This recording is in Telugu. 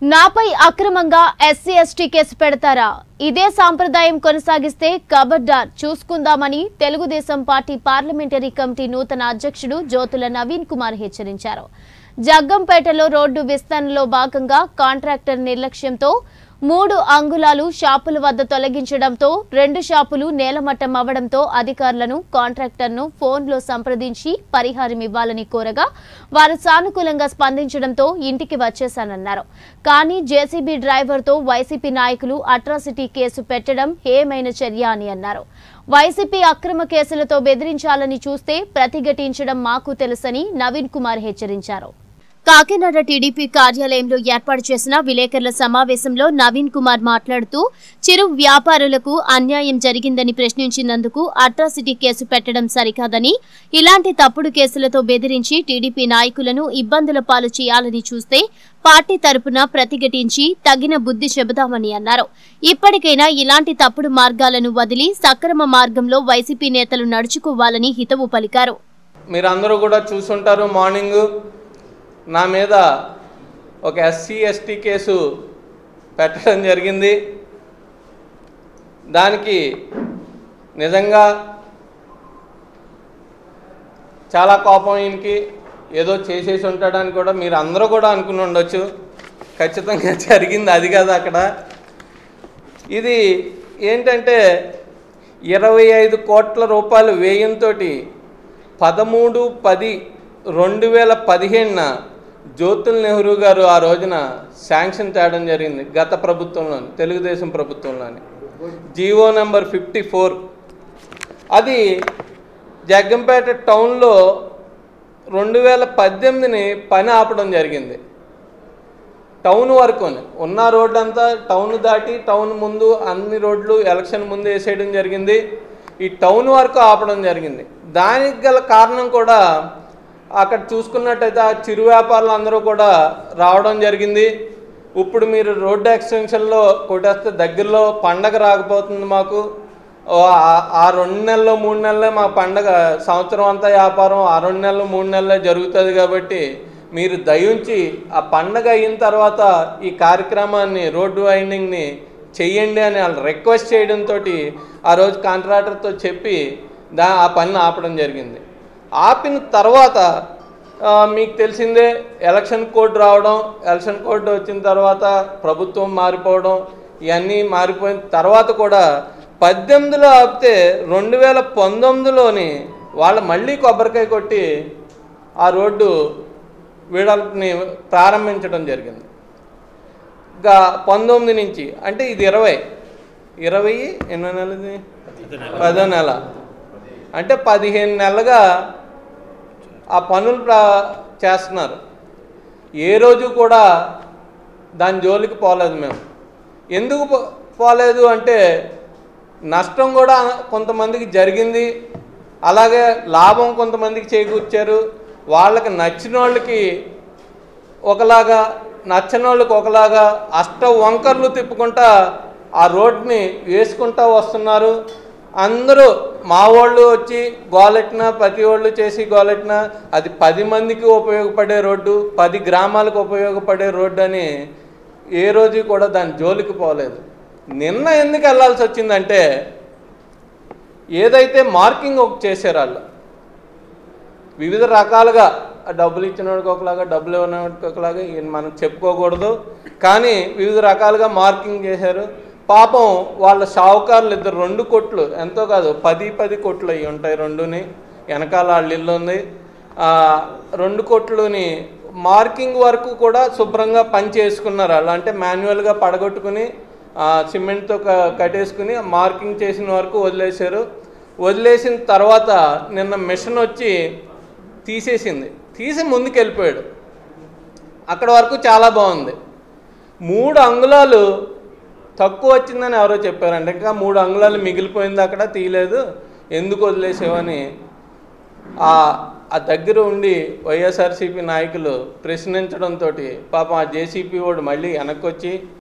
నాపై అక్రమంగా ఎస్సీ ఎస్టీ కేసు పెడతారా ఇదే సాంప్రదాయం కొనసాగిస్తే కబర్దార్ చూసుకుందామని తెలుగుదేశం పార్టీ పార్లమెంటరీ కమిటీ నూతన అధ్యక్షుడు జ్యోతుల నవీన్ కుమార్ హెచ్చరించారు జగ్గంపేటలో రోడ్డు విస్తరణలో భాగంగా కాంట్రాక్టర్ నిర్లక్ష్యంతో మూడు అంగుళాలు షాపుల వద్ద తొలగించడంతో రెండు షాపులు నేలమట్టం అవ్వడంతో అధికారులను కాంట్రాక్టర్ను ఫోన్లో సంప్రదించి పరిహారం ఇవ్వాలని కోరగా వారు సానుకూలంగా స్పందించడంతో ఇంటికి వచ్చేశానన్నారు కానీ జేసీబీ డ్రైవర్తో వైసీపీ నాయకులు అట్రాసిటీ కేసు పెట్టడం హేమైన చర్య అని అన్నారు వైసీపీ అక్రమ కేసులతో బెదిరించాలని చూస్తే ప్రతిఘటించడం మాకు తెలుసని నవీన్ కుమార్ హెచ్చరించారు కాకినాడ టీడీపీ కార్యాలయంలో ఏర్పాటు చేసిన విలేకరుల సమావేశంలో నవీన్ కుమార్ మాట్లాడుతూ చిరు వ్యాపారులకు అన్యాయం జరిగిందని ప్రశ్నించినందుకు అట్రాసిటీ కేసు పెట్టడం సరికాదని ఇలాంటి తప్పుడు కేసులతో బెదిరించి టీడీపీ నాయకులను ఇబ్బందుల పాలు చేయాలని చూస్తే పార్టీ తరపున ప్రతిఘటించి తగిన బుద్ధి చెబుతామని అన్నారు ఇప్పటికైనా ఇలాంటి తప్పుడు మార్గాలను వదిలి సక్రమ మార్గంలో వైసీపీ నేతలు నడుచుకోవాలని హితవు పలికారు మీరందరూ కూడా చూసుంటారు మార్నింగ్ నా మీద ఒక ఎస్సీ ఎస్టీ కేసు పెట్టడం జరిగింది దానికి నిజంగా చాలా కోపం ఈయనకి ఏదో చేసేసి ఉంటాడని కూడా మీరు అందరూ కూడా అనుకుని ఉండొచ్చు ఖచ్చితంగా జరిగింది అది కాదు అక్కడ ఇది ఏంటంటే ఇరవై ఐదు కోట్ల రూపాయలు వ్యయంతో పదమూడు పది రెండు వేల పదిహేనున జ్యోతుల్ నెహ్రూ గారు ఆ రోజున శాంక్షన్ తేవడం జరిగింది గత ప్రభుత్వంలోని తెలుగుదేశం ప్రభుత్వంలోని జీవో నెంబర్ ఫిఫ్టీ ఫోర్ అది జగ్గంపేట టౌన్లో రెండు వేల పద్దెనిమిదిని పని ఆపడం జరిగింది టౌన్ వరకు ఉన్న రోడ్డు అంతా టౌన్ దాటి టౌన్ ముందు అన్ని రోడ్లు ఎలక్షన్ ముందు వేసేయడం జరిగింది ఈ టౌన్ వరకు ఆపడం జరిగింది దానికి గల కారణం కూడా అక్కడ చూసుకున్నట్టయితే ఆ చిరు వ్యాపారులు అందరూ కూడా రావడం జరిగింది ఇప్పుడు మీరు రోడ్డు ఎక్స్టెన్షన్లో కొట్టేస్తే దగ్గరలో పండగ రాకపోతుంది మాకు ఓ ఆ- ఆ రెండు నెలలు మూడు నెలలే మా పండగ సంవత్సరం అంతా వ్యాపారం ఆ రెండు నెలలు మూడు నెలలే జరుగుతుంది కాబట్టి మీరు దయించి ఆ పండగ అయిన తర్వాత ఈ కార్యక్రమాన్ని రోడ్డు వైండింగ్ని చెయ్యండి అని వాళ్ళు రిక్వెస్ట్ చేయడంతో ఆ రోజు కాంట్రాక్టర్తో చెప్పి దా ఆ పనిని ఆపడం జరిగింది ఆపిన తర్వాత ఆ, మీకు తెలిసిందే ఎలక్షన్ కోడ్ రావడం ఎలక్షన్ కోడ్ వచ్చిన తర్వాత ప్రభుత్వం మారిపోవడం ఇవన్నీ మారిపోయిన తర్వాత కూడా పద్దెనిమిదిలో ఆపితే రెండు వేల పంతొమ్మిదిలోని వాళ్ళు మళ్ళీ కొబ్బరికాయ కొట్టి ఆ రోడ్డు వీడల్ని ప్రారంభించడం జరిగింది ఇంకా పంతొమ్మిది నుంచి అంటే ఇది ఇరవై ఇరవై ఎన్నో నెలది పదో నెల అంటే పదిహేను నెలలుగా ఆ పనులు ప్రా చేస్తున్నారు ఏ రోజు కూడా దాని జోలికి పోలేదు మేము ఎందుకు పో- పోలేదు అంటే నష్టం కూడా కొంతమందికి జరిగింది అలాగే లాభం కొంతమందికి చేకూర్చారు వాళ్ళకి నచ్చిన వాళ్ళకి ఒకలాగా నచ్చని వాళ్ళకి ఒకలాగా అష్ట వంకర్లు తిప్పుకుంటా ఆ రోడ్ని వేసుకుంటా వస్తున్నారు అందరూ మా వాళ్ళు వచ్చి గోలెట్టిన ప్రతి వాళ్ళు చేసి గోలెట్టిన అది పది మందికి ఉపయోగపడే రోడ్డు పది గ్రామాలకు ఉపయోగపడే రోడ్డు అని ఏ రోజు కూడా దాని జోలికి పోలేదు నిన్న ఎందుకు వెళ్ళాల్సి వచ్చిందంటే ఏదైతే మార్కింగ్ ఒకటి చేశారు వాళ్ళు వివిధ రకాలుగా ఆ డబ్బులు ఇచ్చినోడికి ఒకలాగా డబ్బులు ఇవ్వనోడికి ఒకలాగా ఈయన మనం చెప్పుకోకూడదు కానీ వివిధ రకాలుగా మార్కింగ్ చేశారు పాపం వాళ్ళ షావుకారులు ఇద్దరు రెండు కొట్లు ఎంతో కాదు పది పది కొట్లు అవి ఉంటాయి రెండుని వెనకాల వాళ్ళ ఇల్లు ఉంది ఆ, రెండు కొట్లుని మార్కింగ్ వరకు కూడా శుభ్రంగా పని చేసుకున్నారు వాళ్ళు అంటే మాన్యువల్గా పడగొట్టుకుని ఆ, సిమెంట్తో క- కట్టేసుకుని మార్కింగ్ చేసిన వరకు వదిలేశారు వదిలేసిన తర్వాత నిన్న మిషన్ వచ్చి తీసేసింది తీసి ముందుకు వెళ్ళిపోయాడు అక్కడ వరకు చాలా బాగుంది మూడు అంగుళాలు తక్కువ వచ్చిందని ఎవరో చెప్పారంట ఇంకా మూడు అంగుళాలు మిగిలిపోయింది అక్కడ తీయలేదు ఎందుకు వదిలేసేవని ఆ ఆ దగ్గర ఉండి వైఎస్ఆర్సీపీ నాయకులు ప్రశ్నించడంతో పాపం ఆ జేసీపీ వాడు మళ్ళీ వెనక్కి వచ్చి